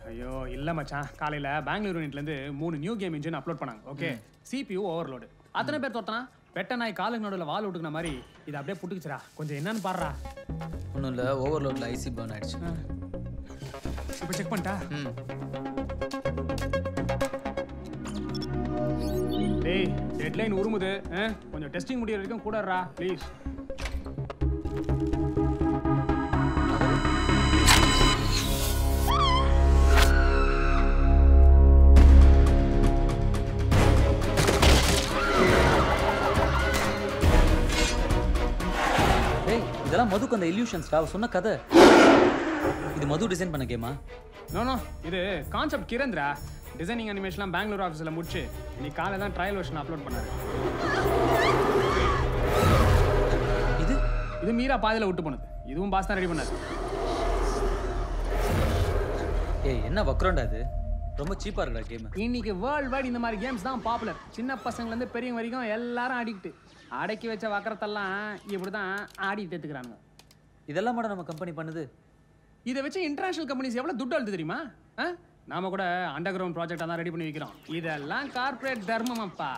ஐயோ இல்ல மச்சான் காலையில பெங்களூர் யூனிட்ல இருந்து மூணு நியூ கேம் இன்ஜின் அப்லோட் பண்ணாங்க ஓகே சிபியூ ஓவர்லோடு அத்தனை பேர் தோத்தனா வெட்ட நாய் காலுக்கு நடுவில் வால் விட்டுக்கின மாதிரி இது அப்படியே புட்டுக்குச்சுடா கொஞ்சம் என்னன்னு பாடுறா ஒன்றும் இல்லை ஓவர்லோடில் ஐசி பர்ன் ஆயிடுச்சு இப்போ செக் பண்ணிட்டா ம் டேய் டெட்லைன் உருமுது ஆ? கொஞ்சம் டெஸ்டிங் முடியற வரைக்கும் கூடறா ப்ளீஸ் டேய் இதெல்லாம் மதுக்கு அந்த இல்யூஷன்ஸ்டா அவ சொன்ன கதை இது மது டிசைன் பண்ண கேமா நோ நோ இது கான்செப்ட் கிரண்த்ரா டிசைனிங் அனிமேஷன்லாம் பெங்களூர் ஆஃபீஸில் முடிச்சு இன்னைக்கு காலை தான் ட்ரையல் வெர்ஷன் அப்லோட் பண்ணாரு இது இது மீரா பாதியில் விட்டு போனது இதுவும் பாஸ் தான் ரெடி பண்ணாரு ஏய் என்ன வக்ரோண்டா இது ரொம்ப சீப்பாக இருக்குடா கேம் இன்னைக்கு வேர்ல்ட் வைட் இந்த மாதிரி கேம்ஸ் தான் பாப்புலர் சின்ன பசங்கள்லேருந்து பெரியவங்க வரைக்கும் எல்லாரும் அடிக்ட் அடக்கி வச்ச வக்கரத்தெல்லாம் இப்படி தான் ஆடி தேத்துக்கிறானுங்க இதெல்லாம் மட்டும் நம்ம கம்பெனி பண்ணுது இதை வச்சு இன்டர்நேஷனல் கம்பெனிஸ் எவ்வளோ துட்டு அழுது தெரியுமா ஆ? நாம கூட அண்டர் கிரவுண்ட் ப்ராஜெக்டாக தான் ரெடி பண்ணி வைக்கிறோம் இதெல்லாம் கார்ப்பரேட் தர்மம் அப்பா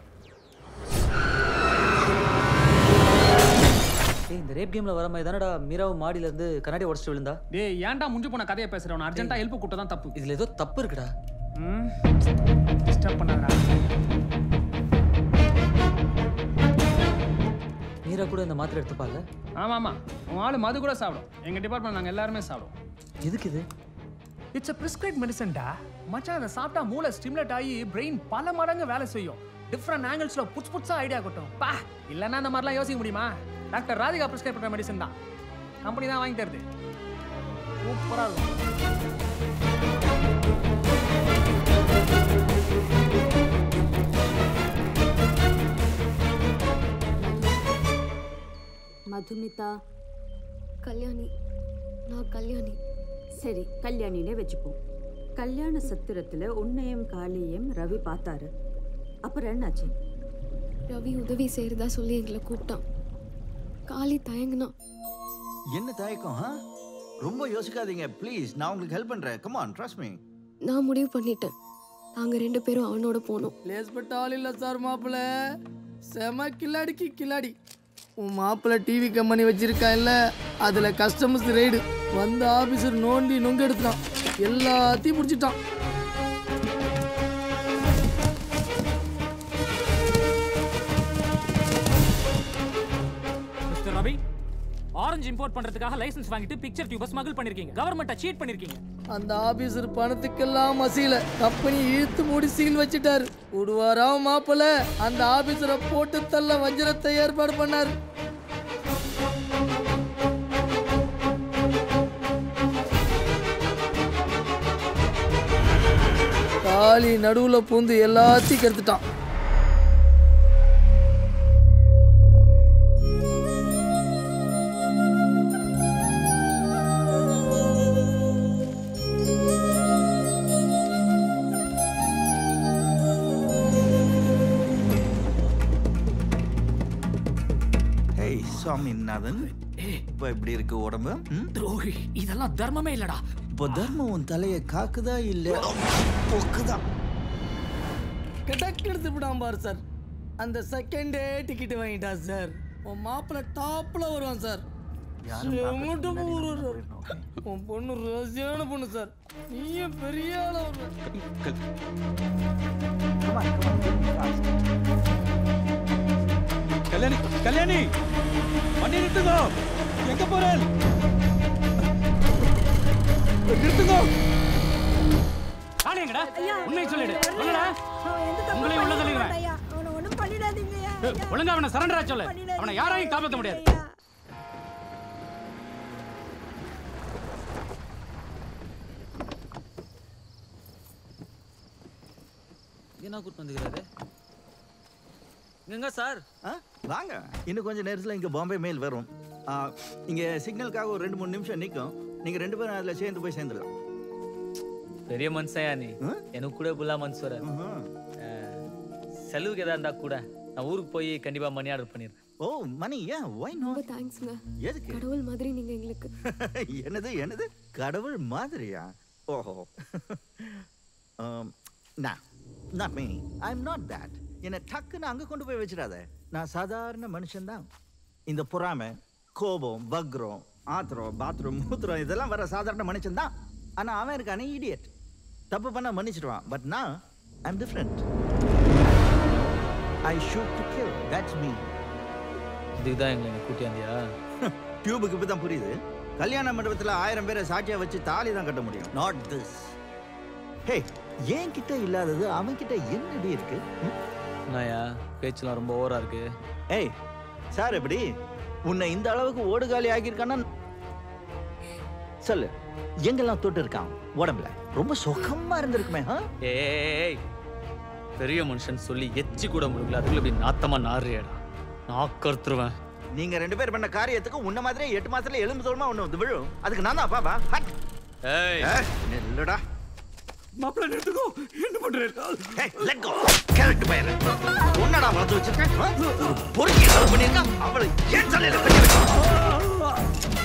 ஏய் இந்த ரேப் கேமில் வர மாதிரி தானடா மீராவு மாடியிலேருந்து கண்ணாடி உடச்சிட்டு விழுந்தா டேய் ஏன்டா முஞ்சு போன கதையை பேசுறவன் அர்ஜென்ட்டா ஹெல்ப் கூட்ட தான் தப்பு இதில் ஏதோ தப்பு இருக்குடா ம் டிஸ்டர்ப் பண்ணாதடா மீரா கூட இந்த மாத்திரை எடுத்துப்பாங்க ஆமா ஆமா உன் ஆளு மது கூட சாப்பிடும் எங்க டிபார்ட்மெண்ட் நாங்க எல்லாருமே சாப்பிடுவோம் எதுக்கு இது இட்ஸ் அ பிரிஸ்கிரைப் மெடிசன்டா மச்சான் அதை சாப்பிட்டா மூளை ஸ்டிமுலேட் ஆகி பிரெயின் பல மடங்கு வேலை செய்யும் டிஃப்ரெண்ட் ஆங்கிள்ஸ்ல புதுசு புதுசா ஐடியா கொட்டும் பா இல்லைன்னா அந்த மாதிரிலாம் யோசிக்க முடியுமா டாக்டர் ராதிகா பிரிஸ்கிரைப் பண்ற மெடிசன் தான் கம்பெனி தான் வாங்கி தருது சூப்பரா இருக்கும் மதுமிதா கல்யாணி நான் கல்யாணி சரி கல்யாணினே வச்சுப்போம் கல்யாண சத்திரத்துல உன்னையும் காளியையும் ரவி பார்த்தாரு அப்புறம் என்னாச்சு ரவி உதவி செய்யறதா சொல்லி எங்களை கூப்பிட்டான் காளி தயங்குனான் என்ன தயக்கம் ஆ? ரொம்ப யோசிக்காதீங்க ப்ளீஸ் நான் உங்களுக்கு ஹெல்ப் பண்றேன் கமான் ட்ரஸ்ட் மீ நான் முடிவு பண்ணிட்டேன் நாங்க ரெண்டு பேரும் அவனோட போனோம் லேஸ்பட்ட ஆள் இல்லை சார் மாப்பிள்ள செம கில்லாடிக்கு கில்லாடி உன் மாப்பிள்ள டிவி கம்பெனி வச்சிருக்கான் இல்ல அதுல கஸ்டமர்ஸ் ரெய்டு வந்த ஆபீசர் நோண்டி நொங்க எடுத்துட்டான் எல்லாத்தையும் முடிச்சிட்டான் மிஸ்டர் ரவி ஆரஞ்சு இம்போர்ட் பண்றதுக்காக லைசென்ஸ் வாங்கிட்டு பிக்சர் டியூப ஸ்மகிள் பண்ணிருக்கீங்க கவர்மெண்ட்டை சீட் பண்ணிருக்கீங்க அந்த ஆபீசர் பணத்துக்கெல்லாம் மசியல கம்பெனி இழுத்து மூடி சீல் வச்சிட்டாரு விடுவாரா மாப்பிள்ள அந்த ஆபீசரை போட்டு தள்ள வஞ்சரத்தை ஏற்பாடு பண்ணாரு காளி நடுவுல பூந்து எல்லாத்தையும் கெடுத்துட்டான் ஹேய் சுவாமிநாதன் இப்போ எப்படி இருக்கு உடம்பு ம்? துரோகி இதெல்லாம் தர்மமே இல்லடா இப்போ தர்மம் உன் தலையை காக்குதா இல்ல பொக்குதா கிடக்கு எடுத்து விடாம பாரு சார் அந்த செகண்டே டிக்கெட் வாங்கிட்டான் சார் உன் மாப்பிள்ள டாப்ல வருவான் சார் செம்மட்டும் வருவான் சார் உன் பொண்ணு ரசியான பொண்ணு சார் நீயும் பெரிய ஆளா வருவ கல்யாணி கல்யாணி வண்டி நிறுத்துங்க எங்க போறேன் நிறுத்துங்க காளி எங்கடா உண்மை சொல்லிடு சொல்லடா உங்களையும் உள்ள தள்ளிடுவேன் அவனை ஒண்ணும் பண்ணிடாதீங்க ஏய், ஒழுங்கா அவனை சரண்டரா சொல்லு அவனை யாராலையும் காப்பாற்ற முடியாது என்ன கூட்டு வந்துக்கிறாரு எங்க சார் ஆ வாங்க இன்னும் கொஞ்சம் நேரத்தில் இங்கே பாம்பே மெயில் வரும் ஆ, இங்க சிக்னலுக்காக ஒரு ரெண்டு மூணு நிமிஷம் நிற்கும் நீங்க ரெண்டு பேரும் அதில் சேர்ந்து போய் சேர்ந்துடலாம் பெரிய மனுஷயா நீ எனக்கு கூட புல்லா மனசு வர செலவுக்கு எதா இருந்தா கூட நான் ஊருக்கு போய் கண்டிப்பா மணி ஆர்டர் பண்ணிடுறேன் ஓ மணி ஏன் ஒய் நோ ரொம்ப தேங்க்ஸ்ங்க எதுக்கு கடவுள் மாதிரி நீங்க எங்களுக்கு என்னது என்னது கடவுள் மாதிரியா ஓஹோ நான் not me I am not that என்னை டக்குன்னு அங்கே கொண்டு போய் வச்சிடாத நான் சாதாரண மனுஷன்தான் இந்த பொறாமை கோபம் வக்ரம் ஆத்திரம் பாத்ரூம் மூத்திரம் இதெல்லாம் வர சாதாரண மனுஷன்தான் ஆனால் அவன் இருக்கானே இடியட் தப்பு பண்ண மன்னிச்சிடுவான் பட் நான் I am different I shoot to kill that's me இதுதான் எங்களை இங்கே கூட்டியாந்தியா டியூபுக்கு இப்போ தான் புரியுது கல்யாண மண்டபத்தில் ஆயிரம் பேரை சாட்சியா வச்சு தாலி தான் கட்ட முடியும் நாட் திஸ் ஹே என் கிட்ட இல்லாதது அவன் கிட்ட என்னடி இருக்கு ம்? என்னயா பேச்செல்லாம் ரொம்ப ஓவரா இருக்கு ஏய் சார் எப்படி உன்னை இந்த அளவுக்கு ஓடுகாலி ஆகியிருக்கான்னா சொல்லு எங்கெல்லாம் தொட்டு இருக்கான் உடம்புல ரொம்ப சுகமா இருந்திருக்குமே ஆ? ஏய் பெரிய மனுஷன் சொல்லி எச்சி கூட முடியல அதுக்குள்ள இப்படி நாத்தமா நாறியடா நாக்கறுத்துருவேன் நீங்க ரெண்டு பேர் பண்ண காரியத்துக்கு உன்ன மாதிரியே எட்டு மாசத்துல எலும்பு தோல்மா ஒண்ணு வந்து விழும் அதுக்கு நான் தான் அப்பாவா ஹட். ஏய் ஏய், இல்லடா மாப்பிள்ள நிறுத்துக்கோ என்ன பண்றேன் Hey, let go. Correct பையனே. உன்னடா வளர்த்து வச்சிருக்க? ஆ? ஒரு பொறுக்கி ஏதாவது பண்ணியிருக்கா? அவளை ஏன் தலையில கட்டி வச்ச?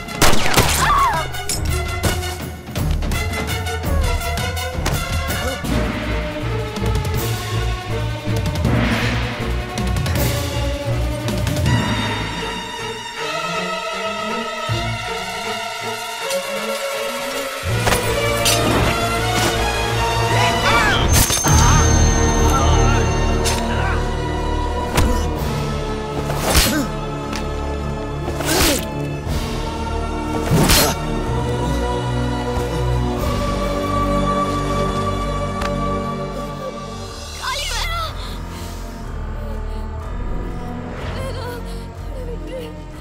காளி வேணாம் வேணாம் அவனை விட்டுரு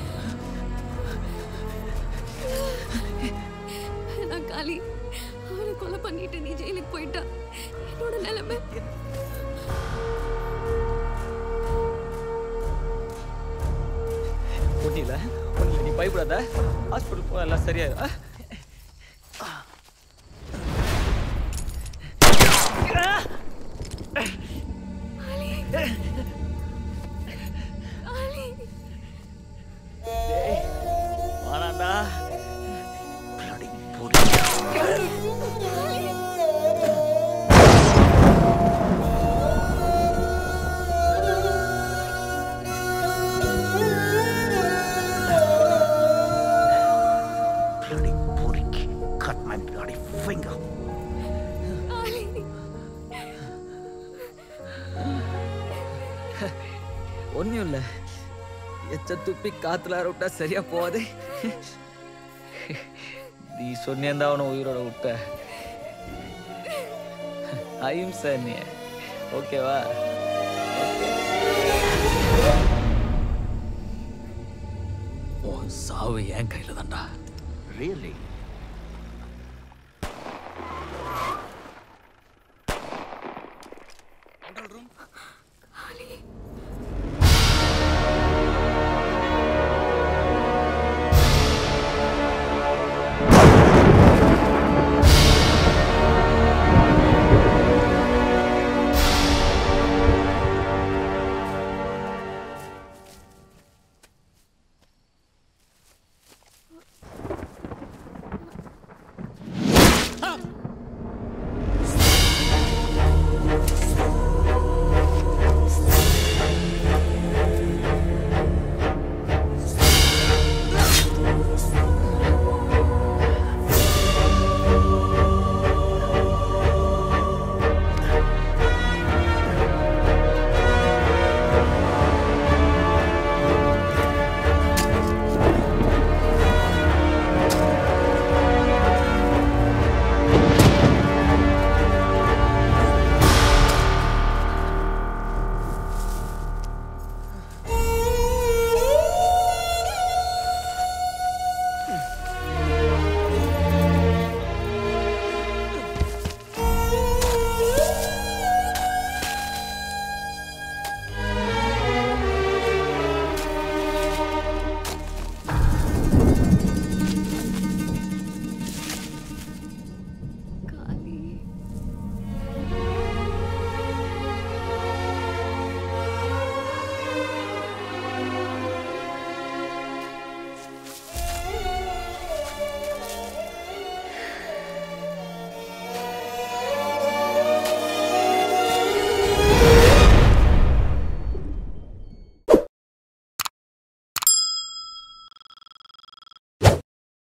வேணாம் காளி அவனை கொலை பண்ணிட்டு நீ ஜெயிலுக்கு போயிட்டா என்னோட நிலைமை ஒன்னில ஒன்னில நீ பயப்படாத ஹாஸ்பிட்டல் போக எல்லாம் சரியாயிரும் ஆ? காளி வேணாண்டா Bloody பொறுக்கி. Bloody பொறுக்கி. Cut my bloody finger. காளி ஒன்றும் இல்லை எச்ச துப்பி காத்துல விட்டா சரியா போகாது நீ சொன்னேந்தா அவனை உயிரோட விட்ட அஹிம்சை நீ ஓகேவா உன் சாவு என் கையில தான்டா Really?